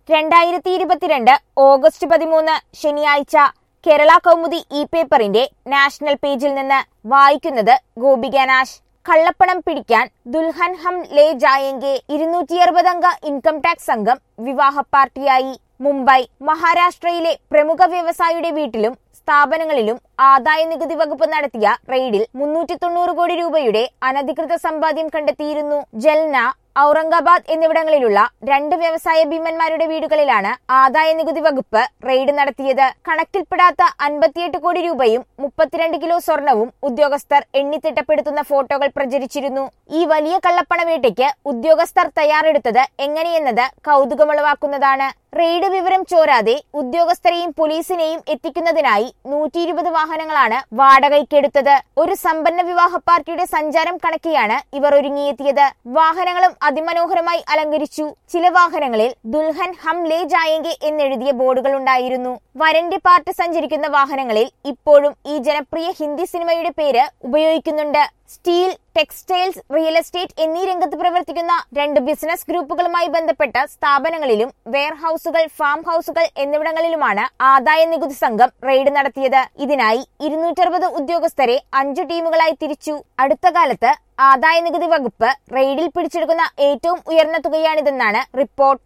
രണ്ടായിരത്തി ഇരുപത്തിരണ്ട് ഓഗസ്റ്റ് പതിമൂന്ന് ശനിയാഴ്ച കേരള കൗമുദി ഇ പേപ്പറിന്റെ നാഷണൽ പേജിൽ നിന്ന് വായിക്കുന്നത് ഗോപിക നാശ് കള്ളപ്പണം പിടിക്കാൻ ദുൽഹൻ ഹം ലേ ജായെങ്കെ ഇരുന്നൂറ്റി അറുപതംഗ ഇൻകം ടാക്സ് സംഘം വിവാഹ പാർട്ടിയായി മുംബൈ മഹാരാഷ്ട്രയിലെ പ്രമുഖ വ്യവസായിയുടെ വീട്ടിലും സ്ഥാപനങ്ങളിലും ആദായ നികുതി വകുപ്പ് നടത്തിയ റെയ്ഡിൽ മുന്നൂറ്റി തൊണ്ണൂറ് കോടി രൂപയുടെ അനധികൃത സമ്പാദ്യം കണ്ടെത്തിയിരുന്നു ജൽന ഔറംഗാബാദ് എന്നിവിടങ്ങളിലുള്ള രണ്ട് വ്യവസായ ഭീമന്മാരുടെ വീടുകളിലാണ് ആദായ നികുതി വകുപ്പ് റെയ്ഡ് നടത്തിയത് കണക്കിൽപ്പെടാത്ത അൻപത്തിയെട്ട് കോടി രൂപയും മുപ്പത്തിരണ്ട് കിലോ സ്വർണവും ഉദ്യോഗസ്ഥർ എണ്ണിത്തിട്ടപ്പെടുത്തുന്ന ഫോട്ടോകൾ പ്രചരിച്ചിരുന്നു ഈ വലിയ കള്ളപ്പണവേട്ടയ്ക്ക് ഉദ്യോഗസ്ഥർ തയ്യാറെടുത്തത് എങ്ങനെയെന്നത് കൗതുകമുളവാക്കുന്നതാണ് റെയ്ഡ് വിവരം ചോരാതെ ഉദ്യോഗസ്ഥരെയും പോലീസിനെയും എത്തിക്കുന്നതിനായി നൂറ്റി ഇരുപത് വാഹനങ്ങളാണ് വാടകയ്ക്കെടുത്തത് ഒരു സമ്പന്ന വിവാഹ പാർട്ടിയുടെ സഞ്ചാരം കണക്കിയാണ് ഇവർ ഒരുങ്ങിയെത്തിയത് വാഹനങ്ങളും അതിമനോഹരമായി അലങ്കരിച്ചു ചില വാഹനങ്ങളിൽ ദുൽഹൻ ഹം ലേ ജായെങ്കെ എന്നെഴുതിയ ബോർഡുകൾ ഉണ്ടായിരുന്നു വരന്റെ പാർട്ടി സഞ്ചരിക്കുന്ന വാഹനങ്ങളിൽ ഇപ്പോഴും ഈ ജനപ്രിയ ഹിന്ദി സിനിമയുടെ പേര് ഉപയോഗിക്കുന്നുണ്ട് സ്റ്റീൽ ടെക്സ്റ്റൈൽസ് റിയൽ എസ്റ്റേറ്റ് എന്നീ രംഗത്ത് പ്രവർത്തിക്കുന്ന രണ്ട് ബിസിനസ് ഗ്രൂപ്പുകളുമായി ബന്ധപ്പെട്ട സ്ഥാപനങ്ങളിലും വെയർ ഹൌസുകൾ ഫാം ഹൌസുകൾ എന്നിവിടങ്ങളിലുമാണ് ആദായ നികുതി സംഘം റെയ്ഡ് നടത്തിയത് ഇതിനായി ഇരുന്നൂറ്ററുപത് ഉദ്യോഗസ്ഥരെ അഞ്ചു ടീമുകളായി തിരിച്ചു അടുത്ത കാലത്ത് ആദായ നികുതി വകുപ്പ് റെയ്ഡിൽ പിടിച്ചെടുക്കുന്ന ഏറ്റവും ഉയർന്ന തുകയാണിതെന്നാണ് റിപ്പോർട്ട്